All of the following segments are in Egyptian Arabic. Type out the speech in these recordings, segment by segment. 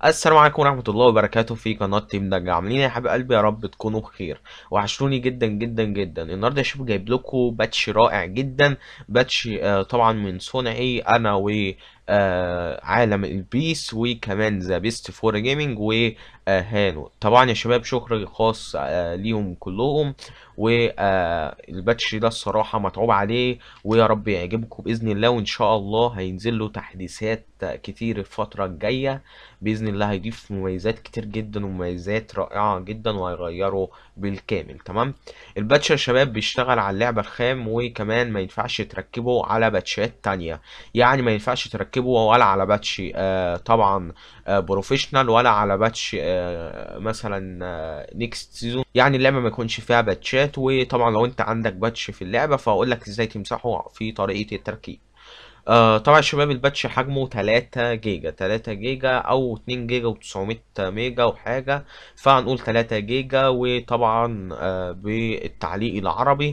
السلام عليكم ورحمة الله وبركاته في قناة تيم دجا عاملين إيه يا حبايب قلبي يا رب تكونوا بخير وحشتوني جدا جدا جدا النهارده يا شباب جايب لكم باتش رائع جدا باتش آه طبعا من صنعي انا و آه عالم البيس وكمان ذا بيست فور جيمنج وهانو طبعا يا شباب شكر خاص آه ليهم كلهم والباتش ده الصراحة متعوب عليه ويا رب يعجبكم بإذن الله وإن شاء الله هينزل له تحديثات كتير الفترة الجاية بإذن الله هيضيف مميزات كتير جدا ومميزات رائعة جدا وهيغيره بالكامل تمام الباتش يا شباب بيشتغل على اللعبة الخام وكمان ما ينفعش تركبه على باتشات تانية يعني ما ينفعش تركبه ولا على باتش آه طبعا آه بروفيشنال ولا على باتش آه مثلا آه نيكست سيزون يعني اللعبة ما يكونش فيها باتشات وطبعا لو انت عندك باتش في اللعبة فاقول لك ازاي تمسحه في طريقة التركيب آه طبعا يا شباب الباتش حجمه 3 جيجا 3 جيجا او 2 جيجا و900 ميجا وحاجه فهنقول 3 جيجا وطبعا آه بالتعليق العربي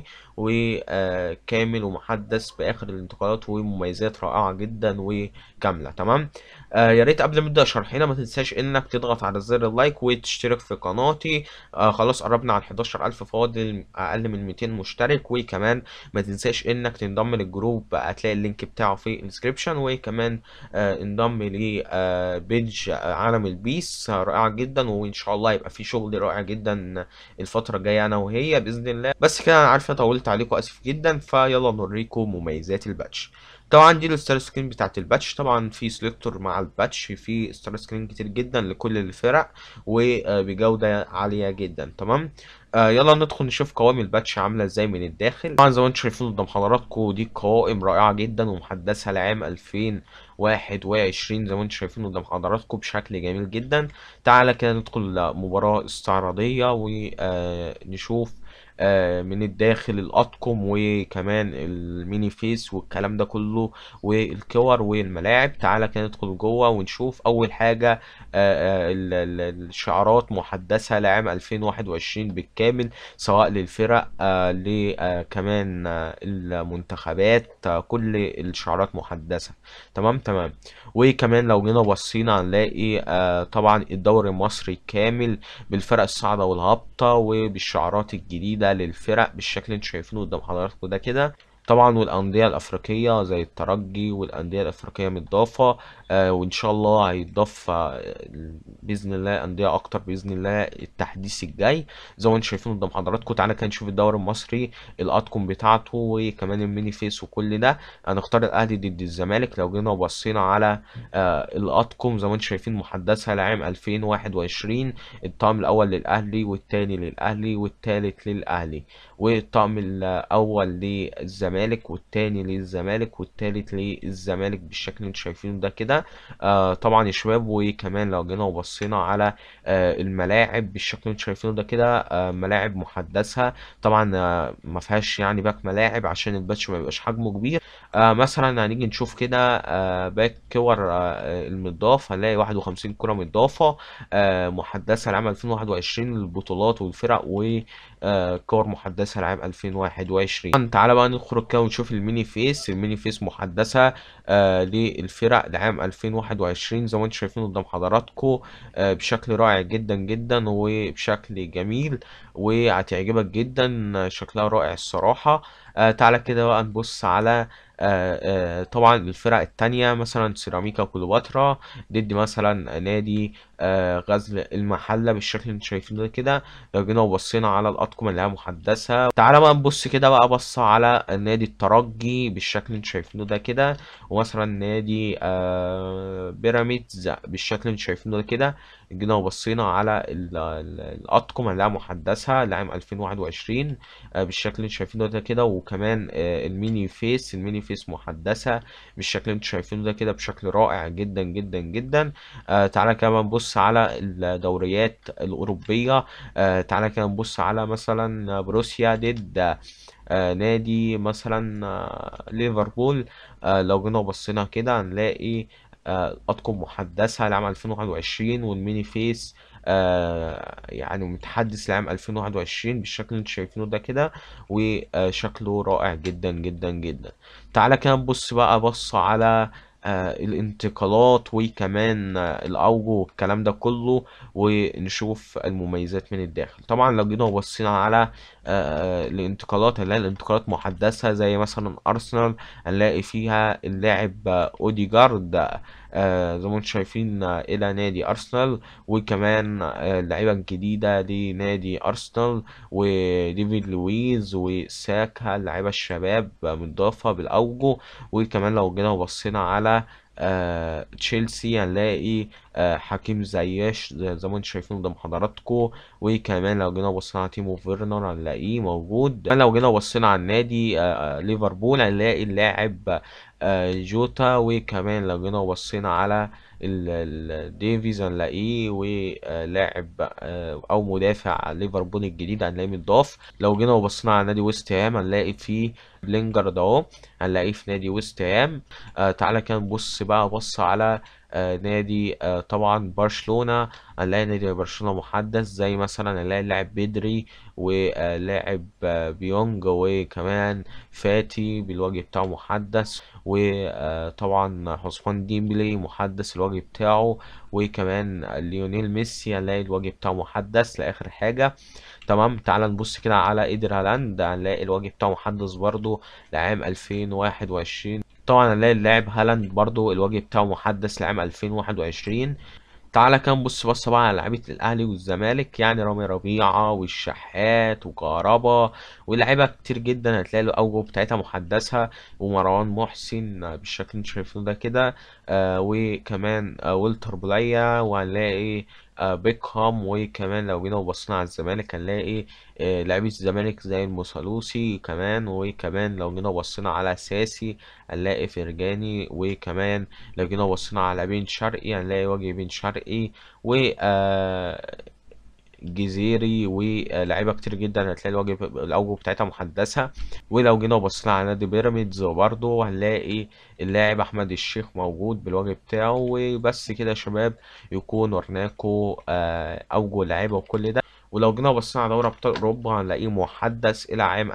وكامل ومحدث باخر الانتقالات ومميزات رائعه جدا وكامله تمام آه يا ريت قبل ما نبدا شرحنا ما تنساش انك تضغط على زر اللايك وتشترك في قناتي آه خلاص قربنا على 11000 فاضل اقل من 200 مشترك وكمان ما تنساش انك تنضم للجروب هتلاقي اللينك بتاعه في الديسكريبشن وكمان آه انضم لبيج عالم البيس رائعه جدا وان شاء الله يبقى في شغل رائع جدا الفتره الجايه انا وهي باذن الله بس كده انا عارف طولت عليكم اسف جدا فيلا نوريكم مميزات الباتش طبعا دي الستار سكرين بتاعت الباتش طبعا في سلكتور مع الباتش في ستار سكرين كتير جدا لكل الفرق وبجوده عاليه جدا تمام آه يلا ندخل نشوف قوائم الباتش عامله ازاي من الداخل طبعا زي ما انتم شايفين قدام حضراتكم دي قوائم رائعه جدا ومحدثه لعام 2021 زي ما انتم شايفين قدام حضراتكم بشكل جميل جدا تعالى كده ندخل مباراه استعراضيه ونشوف آه من الداخل الاطقم وكمان الميني فيس والكلام ده كله والكور والملاعب تعالى كده ندخل جوه ونشوف اول حاجه آه آه الشعارات محدثه لعام 2021 بالكامل سواء للفرق لكمان المنتخبات كل الشعارات محدثه تمام تمام وكمان لو جينا بصينا هنلاقي طبعا الدوري المصري كامل بالفرق الصاعده والهابطه وبالشعارات الجديده للفرق بالشكل اللي انتوا شايفينه قدام حضراتكم ده كده طبعا والانديه الافريقيه زي الترجي والانديه الافريقيه متضافه آه وان شاء الله هيتضاف آه باذن الله انديه اكتر باذن الله التحديث الجاي زي ما انتم شايفين قدام حضراتكم تعالى كده نشوف الدوري المصري الاطقم بتاعته وكمان الميني فيس وكل ده هنختار الاهلي ضد الزمالك لو جينا وبصينا على آه الاطقم زي ما انتم شايفين محدثه لعام 2021 الطقم الاول للاهلي والثاني للاهلي والثالث للاهلي والطقم الاول للزمالك الزمالك والتاني للزمالك والتالت للزمالك بالشكل اللي انتوا شايفينه ده كده آه طبعا يا شباب وكمان لو جينا وبصينا على آه الملاعب بالشكل اللي انتوا شايفينه ده كده آه ملاعب محدثه طبعا آه ما فيهاش يعني باك ملاعب عشان الباتش ما يبقاش حجمه كبير آه مثلا هنيجي نشوف كده آه باك كور آه المضاف هنلاقي 51 كره مضافه آه محدثه لعام 2021 للبطولات والفرق و آه كور محدثه لعام 2021 تعالى بقى نخرج كده ونشوف الميني فيس الميني فيس محدثه آه للفرق لعام 2021 زي ما انتم شايفين قدام حضراتكم آه بشكل رائع جدا جدا وبشكل جميل وهتعجبك جدا شكلها رائع الصراحه آه تعالى كده بقى نبص على آه آه طبعا الفرق التانية مثلا سيراميكا كليوباترا ضد مثلا نادي آه غزل المحلة بالشكل اللي انتوا شايفينه ده كده لو جينا وبصينا على الأطقم اللي هي محدثة تعالى بقى نبص كده بقى بصة على نادي الترجي بالشكل اللي انتوا شايفينه ده كده ومثلا نادي بيراميدز بالشكل اللي انتوا شايفينه ده كده جينا وبصينا على الأطقم اللي هي محدثة لعام 2021 بالشكل اللي انتوا شايفينه ده كده وكمان الميني فيس الميني فيس محدثة بالشكل اللي انتوا شايفينه ده كده بشكل رائع جدا جدا جدا آه تعالى كده نبص على الدوريات الأوروبية آه تعالى كده نبص على مثلا بروسيا ضد آه نادي مثلا آه ليفربول آه لو جينا بصينا كده هنلاقي آه أطقم محدثة لعام 2021 والميني فيس آه يعني متحدث لعام 2021 بالشكل اللي انتوا شايفينه ده كده وشكله رائع جدا جدا جدا تعالى كده نبص بقى بص على آه الانتقالات وكمان آه الاوجه والكلام ده كله ونشوف المميزات من الداخل طبعا لو جينا وبصينا على آه الانتقالات هنلاقي الانتقالات محدثة زي مثلا ارسنال هنلاقي فيها اللاعب آه، اوديجارد آه زي ما انتم شايفين آه، الى نادي ارسنال وكمان آه اللعيبه الجديده لنادي ارسنال وديفيد لويز وساكا اللعيبه الشباب آه، مضافه بالاوجه وكمان لو جينا وبصينا على آه تشيلسي هنلاقي آه حكيم زياش زي زي ما انتم شايفين قدام حضراتكم وكمان لو جينا بصينا على تيمو فيرنر هنلاقيه موجود كمان لو جينا بصينا على النادي آه آه، ليفربول هنلاقي اللاعب آه جوتا وكمان لو جينا بصينا على ال- ال- ديفيز هنلاقيه ولاعب آه او مدافع ليفربول الجديد هنلاقيه متضاف لو جينا وبصينا على نادي ويست هام هنلاقي فيه لينجارد اهو هنلاقيه في نادي ويست هام آه تعالى كده نبص بقى بص على آه نادي آه طبعا برشلونة هنلاقي نادي برشلونة محدث زي مثلا هنلاقي لاعب بدري ولاعب آه بيونج وكمان فاتي بالوجه بتاعه محدث وطبعا عثمان ديمبلي محدث الوجه بتاعه وكمان ليونيل ميسي هنلاقي الوجه بتاعه محدث لآخر حاجة تمام تعال نبص كده على ايدر هالاند هنلاقي الوجه بتاعه محدث برضو لعام 2021 طبعا هنلاقي اللاعب هالاند برضو الوجه بتاعه محدث لعام 2021 تعالى كده نبص بصة بقى على لعيبة الأهلي والزمالك يعني رامي ربيعة والشحات وكهربا ولاعيبة كتير جدا هتلاقي الأوجه بتاعتها محدثة ومروان محسن بالشكل اللي انتوا شايفينه ده كده آه وكمان آه والتر بلايا وهنلاقي آه بيكهام وكمان لو جينا وبصينا على الزمالك هنلاقي آه لعيبة الزمالك زي الموسالوسي كمان وكمان لو جينا وبصينا على ساسي هنلاقي فرجاني وكمان لو جينا بصينا على بن شرقي هنلاقي وجه بن شرقي و آه، جزيري ولاعيبه كتير جدا هتلاقي الوجه الاوجه بتاعتها محدثه ولو جينا وبصينا على نادي بيراميدز برضه هنلاقي اللاعب احمد الشيخ موجود بالوجه بتاعه وبس كده يا شباب يكون ورناكو آه، اوجه لعيبه وكل ده ولو جينا بصينا على دوري ابطال اوروبا هنلاقيه محدث الى عام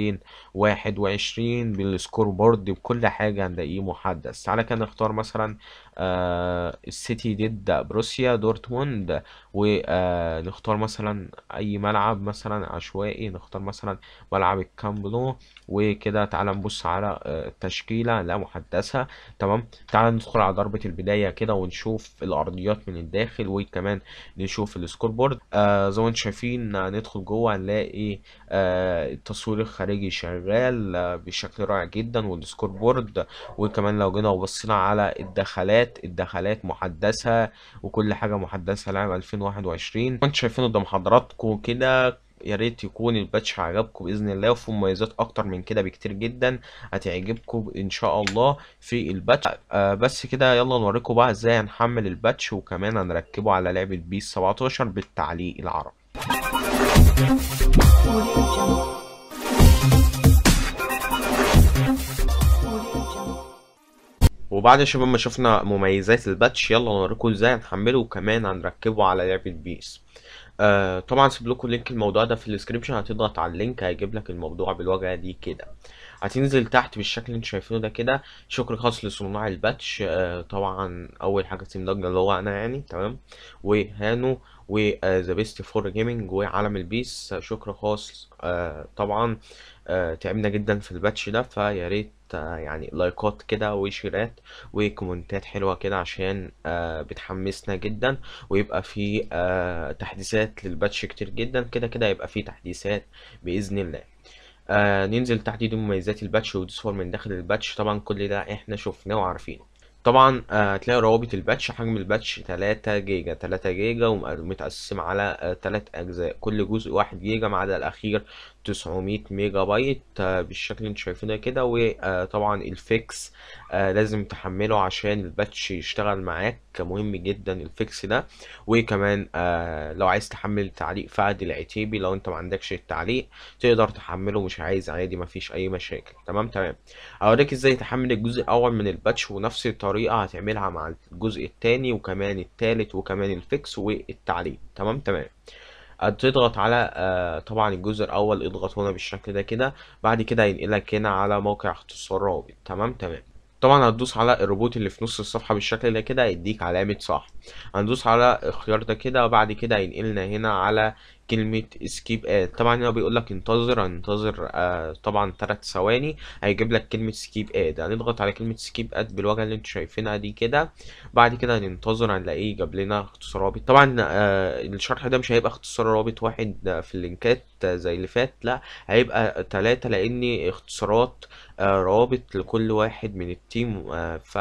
2021 بالسكور بورد بكل حاجه هنلاقيه محدث تعالى كده نختار مثلا آه السيتي ضد بروسيا دورتموند ونختار مثلا اي ملعب مثلا عشوائي نختار مثلا ملعب الكامب نو وكده تعالى نبص على آه، التشكيله لا محدثه تمام تعالى ندخل على ضربه البدايه كده ونشوف الارضيات من الداخل وكمان نشوف السكور بورد آه زي ما انتم شايفين آه، ندخل جوه هنلاقي آه التصوير الخارجي شغال آه بشكل رائع جدا والسكور بورد وكمان لو جينا وبصينا على الدخلات الدخلات محدثة وكل حاجة محدثة لعام 2021 كنت شايفين قدام حضراتكم كده يا ريت يكون الباتش عجبكم باذن الله وفي مميزات اكتر من كده بكتير جدا هتعجبكم ان شاء الله في الباتش آه بس كده يلا نوريكم بقى ازاي هنحمل الباتش وكمان هنركبه على لعبة بيس 17 بالتعليق العربي Audio Jungle. Audio Jungle. وبعد يا شباب ما شفنا مميزات الباتش يلا نوريكم ازاي هنحمله وكمان هنركبه على لعبة بيس آه طبعا سيب لكم لينك الموضوع ده في الديسكريبشن هتضغط على اللينك هيجيب لك الموضوع بالواجهه دي كده هتنزل تحت بالشكل اللي انتوا شايفينه ده كده شكر خاص لصناع الباتش آه طبعا اول حاجه تيم ضجه اللي هو انا يعني تمام وهانو وذا بيست فور جيمنج وعالم البيس آه، شكر خاص آه طبعا آه تعبنا جدا في الباتش ده فيا ريت آه يعني لايكات كده وشيرات وكومنتات حلوه كده عشان آه بتحمسنا جدا ويبقى في آه تحديثات للباتش كتير جدا كده كده يبقى في تحديثات بإذن الله آه ننزل تحت دي مميزات الباتش وتصور من داخل الباتش طبعا كل ده احنا شفناه وعارفينه طبعا آه، هتلاقي روابط الباتش حجم الباتش 3 جيجا 3 جيجا ومتقسم على آه، 3 أجزاء كل جزء 1 جيجا ما عدا الأخير 900 ميجا بايت آه، بالشكل اللي انتوا شايفينه كده وطبعا الفيكس آه، لازم تحمله عشان الباتش يشتغل معاك مهم جدا الفيكس ده وكمان آه، لو عايز تحمل تعليق فهد العتيبي لو انت ما عندكش التعليق تقدر تحمله مش عايز عادي مفيش اي مشاكل تمام تمام اوريك ازاي تحمل الجزء الاول من الباتش ونفس الطريقه هتعملها مع الجزء التاني وكمان التالت وكمان الفيكس والتعليق تمام تمام هتضغط على آه، طبعا الجزء الاول اضغط هنا بالشكل ده كده بعد كده هينقلك هنا على موقع اختصار رابط تمام تمام طبعا هتدوس على الروبوت اللي في نص الصفحة بالشكل ده كده هيديك علامة صح هندوس على الخيار ده كده وبعد كده هينقلنا هنا على كلمة سكيب اد طبعا هنا بيقول لك انتظر هننتظر آه طبعا تلات ثواني هيجيب لك كلمة سكيب اد هنضغط على كلمة سكيب اد بالواجهة اللي انتوا شايفينها دي كده بعد كده هننتظر هنلاقيه جاب لنا اختصار رابط طبعا آه الشرح ده مش هيبقى اختصار رابط واحد آه، في اللينكات آه، زي اللي فات لا هيبقى تلاتة لان اختصارات آه، روابط لكل واحد من التيم آه، ف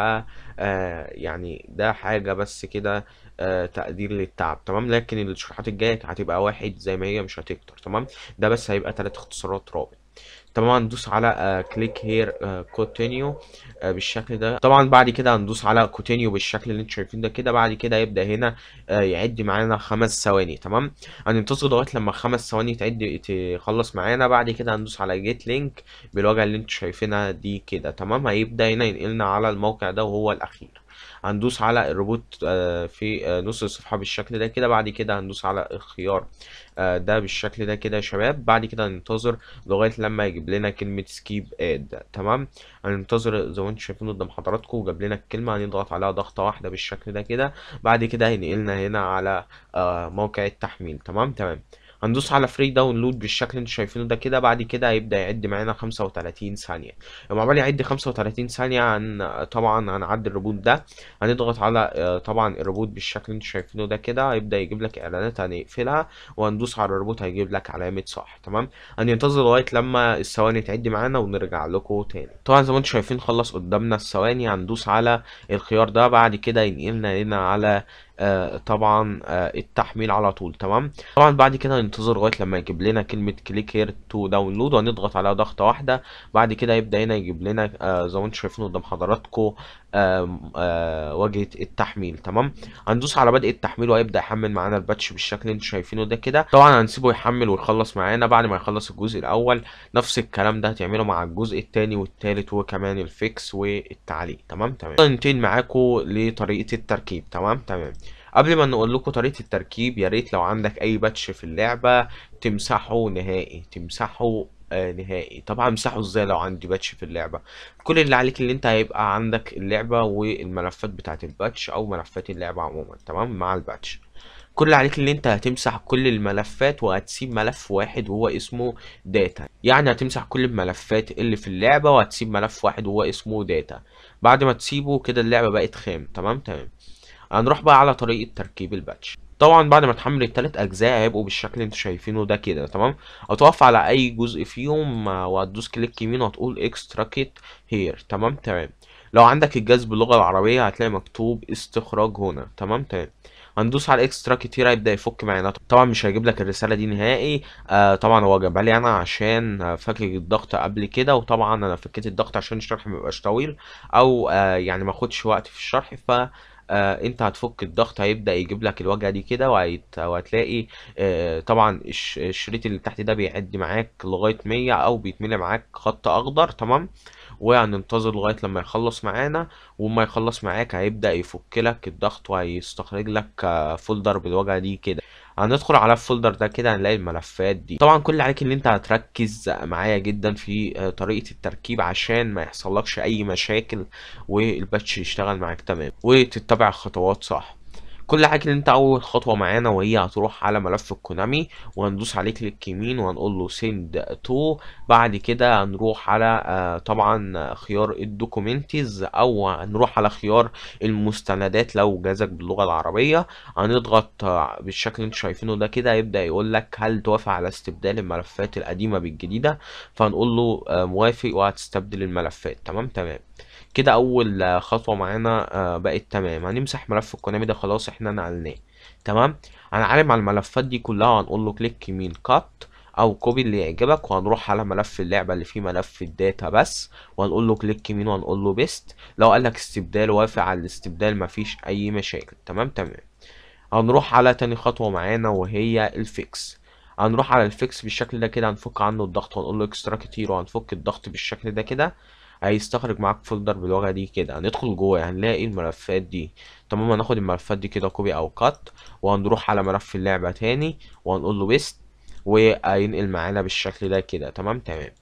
آه، يعني ده حاجة بس كده آه، تقدير للتعب تمام لكن الشروحات الجاية هتبقى واحد زي ما هي مش هتكتر تمام ده بس هيبقى تلات اختصارات رابط طبعا هندوس على كليك هير كونتينيو بالشكل ده طبعا بعد كده هندوس على كونتينيو بالشكل اللي انتوا شايفين ده كده بعد كده يبدأ هنا آه، يعد معانا خمس ثواني تمام هننتظر لغايه لما خمس ثواني تعد تخلص معانا بعد كده هندوس على جيت لينك بالواجهه اللي انتوا شايفينها دي كده تمام هيبدأ هنا ينقلنا على الموقع ده وهو الأخير هندوس على الروبوت آه، في آه، نص الصفحة بالشكل ده كده بعد كده هندوس على الخيار آه، ده بالشكل ده كده يا شباب بعد كده هننتظر لغاية لما يجيب لنا كلمة سكيب اد تمام هننتظر زي ما انتم شايفين قدام حضراتكم جاب لنا الكلمة هنضغط عليها ضغطة واحدة بالشكل ده كده بعد كده هينقلنا هنا على آه، موقع التحميل تمام تمام هندوس على فري داونلود بالشكل اللي انتوا شايفينه ده كده بعد كده هيبدأ يعد معانا 35 ثانية لما عمال يعد 35 ثانية هن طبعا هنعدي الروبوت ده هنضغط على آه، طبعا الروبوت بالشكل اللي انتوا شايفينه ده كده هيبدأ يجيب لك اعلانات هنقفلها وهندوس على الروبوت هيجيب لك علامة صح تمام هننتظر لغاية لما الثواني تعد معانا ونرجع لكم تاني طبعا زي ما انتوا شايفين خلص قدامنا الثواني هندوس على الخيار ده بعد كده ينقلنا هنا على آه طبعا آه التحميل على طول تمام طبعا بعد كده هننتظر لغايه لما يجيب لنا كلمه كليك هير تو داونلود وهنضغط عليها ضغطه واحده بعد كده يبدا هنا يجيب لنا آه زي ما انتم شايفين قدام حضراتكم آه آه واجهه التحميل تمام هندوس على بدء التحميل وهيبدا يحمل معانا الباتش بالشكل اللي انتم شايفينه ده كده طبعا هنسيبه يحمل ويخلص معانا بعد ما يخلص الجزء الاول نفس الكلام ده هتعمله مع الجزء الثاني والثالث وكمان الفيكس والتعليق تمام تمام ننتقل معاكم لطريقه التركيب تمام تمام قبل ما نقول لكم طريقة التركيب يا ريت لو عندك أي باتش في اللعبة تمسحه نهائي تمسحه آه نهائي طبعا امسحه ازاي لو عندي باتش في اللعبة كل اللي عليك اللي انت هيبقى عندك اللعبة والملفات بتاعت الباتش او ملفات اللعبة عموما تمام مع الباتش كل اللي عليك اللي انت هتمسح كل الملفات وهتسيب ملف واحد وهو اسمه داتا يعني هتمسح كل الملفات اللي في اللعبة وهتسيب ملف واحد وهو اسمه داتا بعد ما تسيبه كده اللعبة بقت خام تمام تمام هنروح بقى على طريقة تركيب الباتش طبعا بعد ما تحمل التلات اجزاء هيبقوا بالشكل اللي انتوا شايفينه ده كده تمام هتقف على اي جزء فيهم آه، وهتدوس كليك يمين وهتقول اكستراكت هير تمام تمام لو عندك الجهاز باللغة العربية هتلاقي مكتوب استخراج هنا تمام تمام هندوس على اكستراكت هير هيبدأ يفك معانا طبعا مش هيجيب لك الرسالة دي نهائي آه طبعا هو جابها لي انا عشان آه، فكك الضغط قبل كده وطبعا انا فكيت الضغط عشان الشرح ميبقاش طويل او آه يعني ما اخدش وقت في الشرح ف آه انت هتفك الضغط هيبدأ يجيب لك الواجهة دي كده وهيت- وهتلاقي آه طبعا الش- الشريط اللي تحت ده بيعد معاك لغاية 100 او بيتملي معاك خط اخضر تمام وهننتظر لغاية لما يخلص معانا وما يخلص معاك هيبدأ يفك لك الضغط وهيستخرج لك آه، فولدر بالواجهة دي كده هندخل على الفولدر ده كده هنلاقي الملفات دي طبعا كل اللي عليك ان انت هتركز معايا جدا في آه، طريقة التركيب عشان ما يحصلكش اي مشاكل والباتش يشتغل معاك تمام وتتبع الخطوات صح كل حاجة ان انت اول خطوة معانا وهي هتروح على ملف الكونامي وهندوس عليه كليك يمين وهنقول له send to بعد كده هنروح على آه، طبعا خيار الدوكومنتيز او هنروح على خيار المستندات لو جازك باللغة العربية هنضغط آه، بالشكل اللي انتوا شايفينه ده كده يبدأ يقول لك هل توافق على استبدال الملفات القديمة بالجديدة فهنقول له آه، موافق وهتستبدل الملفات تمام تمام كده اول آه، خطوه معانا آه، بقت تمام هنمسح ملف الكونامي ده خلاص احنا نقلناه تمام هنعلم على الملفات دي كلها وهنقول له كليك يمين كات او كوبي اللي يعجبك وهنروح على ملف اللعبه اللي فيه ملف الداتا بس وهنقول له كليك يمين وهنقول له بيست لو قال لك استبدال وافق على الاستبدال مفيش اي مشاكل تمام تمام هنروح على تاني خطوه معانا وهي الفيكس هنروح على الفيكس بالشكل ده كده هنفك عنه الضغط وهنقول له اكسترا كتير وهنفك الضغط بالشكل ده كده هيستخرج معاك فولدر بالواجهه دي كده هندخل جوه هنلاقي الملفات دي تمام هناخد الملفات دي كده كوبي او كات وهنروح على ملف اللعبه تاني وهنقول له بيست وهينقل معانا بالشكل ده كده تمام تمام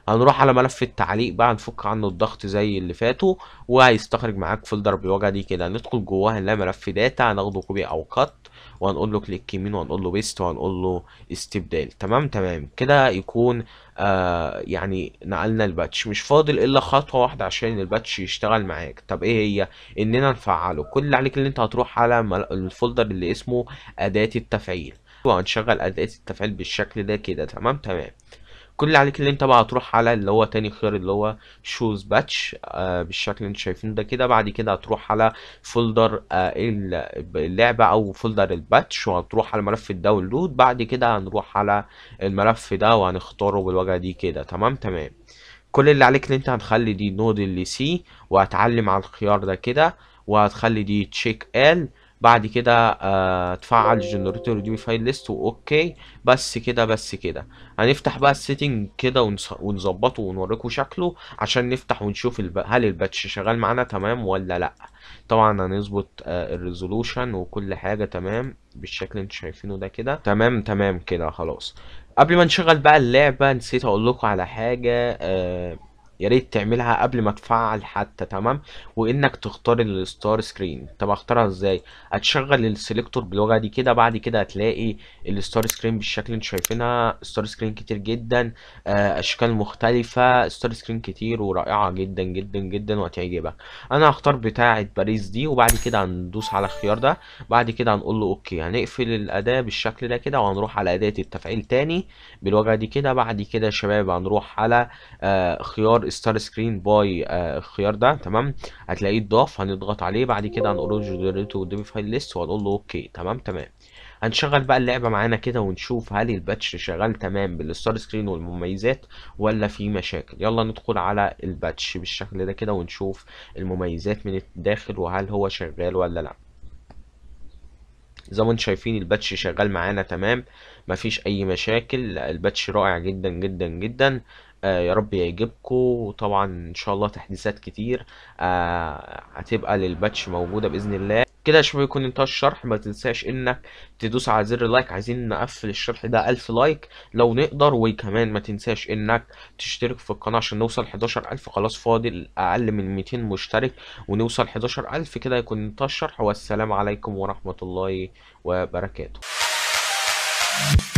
هنروح على ملف التعليق بقى نفك عنه الضغط زي اللي فاتوا وهيستخرج معاك فولدر بالواجهه دي كده ندخل جواه هنلاقي ملف داتا هناخده كوبي او كات وهنقول له كليك يمين وهنقول له بيست وهنقول له استبدال تمام تمام كده يكون آه يعني نقلنا الباتش مش فاضل الا خطوه واحده عشان الباتش يشتغل معاك طب ايه هي اننا نفعله كل اللي عليك اللي انت هتروح على مل- الفولدر اللي اسمه اداه التفعيل وهنشغل اداه التفعيل بالشكل ده كده تمام تمام كل اللي عليك اللي انت بقى هتروح على اللي هو تاني خيار اللي هو شوز باتش آه بالشكل اللي انتوا شايفينه ده كده بعد كده هتروح على فولدر آه ال- اللعبة او فولدر الباتش وهتروح على ملف الداونلود بعد كده هنروح على الملف ده وهنختاره بالواجهة دي كده تمام تمام كل اللي عليك ان انت هتخلي دي نود اللي سي وهتعلم على الخيار ده كده وهتخلي دي تشيك ال بعد كده آه تفعل جنريتور دي فايل ليست واوكي بس كده بس كده هنفتح بقى السيتنج كده ونص- ونظبطه ونوريكم شكله عشان نفتح ونشوف الب... هل الباتش شغال معانا تمام ولا لا طبعا هنظبط آه الريزولوشن وكل حاجة تمام بالشكل اللي انتوا شايفينه ده كده تمام تمام كده خلاص قبل ما نشغل بقى اللعبة نسيت اقول لكم على حاجة آه يا ريت تعملها قبل ما تفعل حتى تمام وانك تختار الستار سكرين طب اختارها ازاي هتشغل السيلكتور باللغه دي كده بعد كده هتلاقي الستار سكرين بالشكل اللي انتوا شايفينها ستار سكرين كتير جدا آه، اشكال مختلفه ستار سكرين كتير ورائعه جدا جدا جدا وهتعجبك انا هختار بتاعه باريس دي وبعد كده هندوس على الخيار ده بعد كده هنقول له اوكي هنقفل الاداه بالشكل ده كده وهنروح على اداه التفعيل تاني بالواجهه دي كده بعد كده يا شباب هنروح على آه، خيار ستار سكرين باي آه، الخيار ده تمام هتلاقيه اتضاف هنضغط عليه بعد كده هنقول له جنريت وديبي فايل ليست وهنقول له اوكي تمام تمام هنشغل بقى اللعبة معانا كده ونشوف هل الباتش شغال تمام بالستار سكرين والمميزات ولا في مشاكل يلا ندخل على الباتش بالشكل ده كده ونشوف المميزات من الداخل وهل هو شغال ولا لا زي ما انتم شايفين الباتش شغال معانا تمام مفيش اي مشاكل الباتش رائع جدا جدا جدا آه يا رب يعجبكم وطبعا ان شاء الله تحديثات كتير آه هتبقى للباتش موجودة باذن الله كده يا شباب يكون انتهى الشرح ما تنساش انك تدوس على زر اللايك عايزين نقفل الشرح ده ألف لايك لو نقدر وكمان ما تنساش انك تشترك في القناة عشان نوصل 11000 خلاص فاضل اقل من 200 مشترك ونوصل 11000 كده يكون انتهى الشرح والسلام عليكم ورحمة الله وبركاته